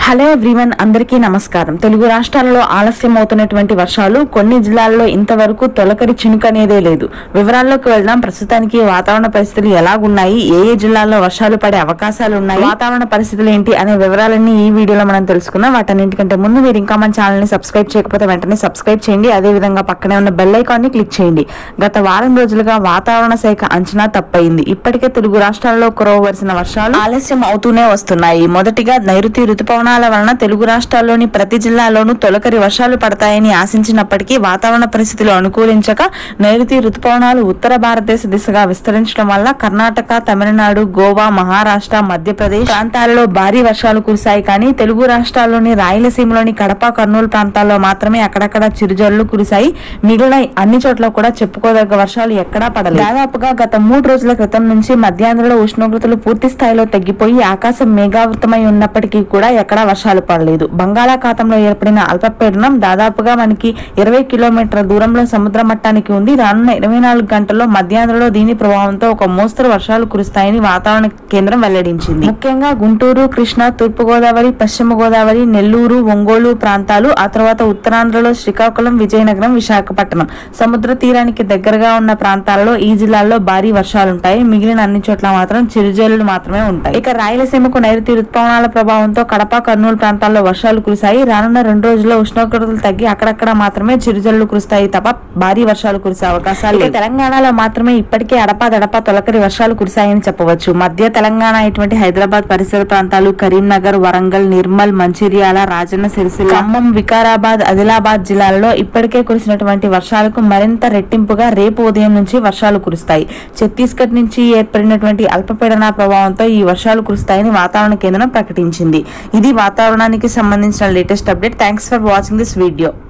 Hello everyone అందరికీ నమస్కారం తెలుగు రాష్ట్రాలలో ఆలస్యం అవుతున్నటువంటి వర్షాలు కొన్ని జిల్లాల్లో ఇంతవరకు తొలకరి చినుకు అనేదే లేదు వివరాల్లోకి వెళ్దాం ప్రస్తుతానికి వాతావరణ పరిస్థితులు ఎలాగున్నాయి ఏ ఏ జిల్లాల్లో వర్షాలు పడే అవకాశాలు ఉన్నాయి వాతావరణ పరిస్థితులు ఏంటి అనే వివరాలన్నీ ఈ వీడియోలో మనం తెలుసుకుందాం వాటన్నింటికంటే ముందు మీరు ఇంకా మన ఛానల్ ని సబ్స్క్రైబ్ చేయకపోతే వెంటనే సబ్స్క్రైబ్ చేయండి అదే విధంగా పక్కనే ఉన్న బెల్ ఐకాన్ ని క్లిక్ చేయండి గత వారం రోజులుగా వాతావరణ శాఖ అంచనా తప్పయింది ఇప్పటికే తెలుగు రాష్ట్రాల్లో కురవవలసిన వర్షాలు ఆలస్యం అవుతూనే వస్తున్నాయి మొదటిగా నైరుతి రుతుపవనాల వలన తెలుగు రాష్ట్రాల్లోని ప్రతి జిల్లాలోనూ తొలకరి వర్షాలు పడతాయని ఆశించినప్పటికీ వాతావరణ పరిస్థితులు అనుకూలించక నైరుతి రుతుపవనాలు ఉత్తర భారతదేశ దిశగా విస్తరించడం వల్ల కర్ణాటక తమిళనాడు గోవా మహారాష్ట్ర మధ్యప్రదేశ్ ప్రాంతాలలో భారీ వర్షాలు కురిశాయి కానీ తెలుగు రాష్ట్రాల్లోని రాయలసీమలోని కడప కర్నూలు ప్రాంతాల్లో మాత్రమే అక్కడక్కడ చిరుజల్లు కురిశాయి మిగిలిన అన్ని చోట్ల కూడా చెప్పుకోదగ్గ వర్షాలు ఎక్కడా పడలేదు దాదాపుగా గత మూడు రోజుల క్రితం నుంచి మధ్యాహ్నంలో ఉష్ణోగ్రతలు పూర్తి స్థాయిలో తగ్గిపోయి ఆకాశం మేఘావృతమై ఉన్నప్పటికీ కూడా ఎక్కడా వర్షాలు పడలేదు బంగాళాఖాతంలో ఏర్పడిన అల్పపీడనం దాదాపుగా మనకి ఇరవై కిలోమీటర్ల దూరంలో సముద్ర మట్టానికి ఉంది రానున్న ఇరవై నాలుగు గంటల్లో మధ్యాహ్నంలో దీని ప్రభావంతో ఒక మోస్తరు వర్షాలు కురుస్తాయని వాతావరణ కేంద్రం వెల్లడించింది ముఖ్యంగా గుంటూరు కృష్ణా తూర్పు గోదావరి పశ్చిమ గోదావరి నెల్లూరు ఒంగోలు ప్రాంతాలు ఆ తర్వాత ఉత్తరాంధ్రలో శ్రీకాకుళం విజయనగరం విశాఖపట్నం సముద్ర తీరానికి దగ్గరగా ఉన్న ప్రాంతాలలో ఈ జిల్లాల్లో భారీ వర్షాలుంటాయి మిగిలిన అన్ని చోట్ల మాత్రం చిరుజల్లులు మాత్రమే ఉంటాయి ఇక రాయలసీమకు నైరుతి రుతుపవనాల ప్రభావంతో కడప కర్నూలు ప్రాంతాల్లో వర్షాలు కురిశాయి రానున్న రెండు రోజుల్లో ఉష్ణోగ్రతలు తగ్గి అక్కడక్కడ మాత్రమే చిరుజల్లు కురుస్తాయి తప్ప భారీ వర్షాలు కురిసే అవకాశాలు లేవు. తెలంగాణలో మాత్రమే ఇప్పటికే అడపా దడపా తొలకరి వర్షాలు కురిశాయని చెప్పవచ్చు మధ్య తెలంగాణ ఇటువంటి హైదరాబాద్ పరిసర ప్రాంతాలు కరీంనగర్ వరంగల్ నిర్మల్ మంచిర్యాల రాజన్న సిరిసిల్ల ఖమ్మం వికారాబాద్ ఆదిలాబాద్ జిల్లాలలో ఇప్పటికే కురిసినటువంటి వర్షాలకు మరింత రెట్టింపుగా రేపు ఉదయం నుంచి వర్షాలు కురుస్తాయి ఛత్తీస్గఢ్ నుంచి ఏర్పడినటువంటి అల్పపీడన ప్రభావంతో ఈ వర్షాలు కురుస్తాయని వాతావరణ కేంద్రం ప్రకటించింది ఇది వాతావరణానికి సంబంధించిన latest update thanks for watching this video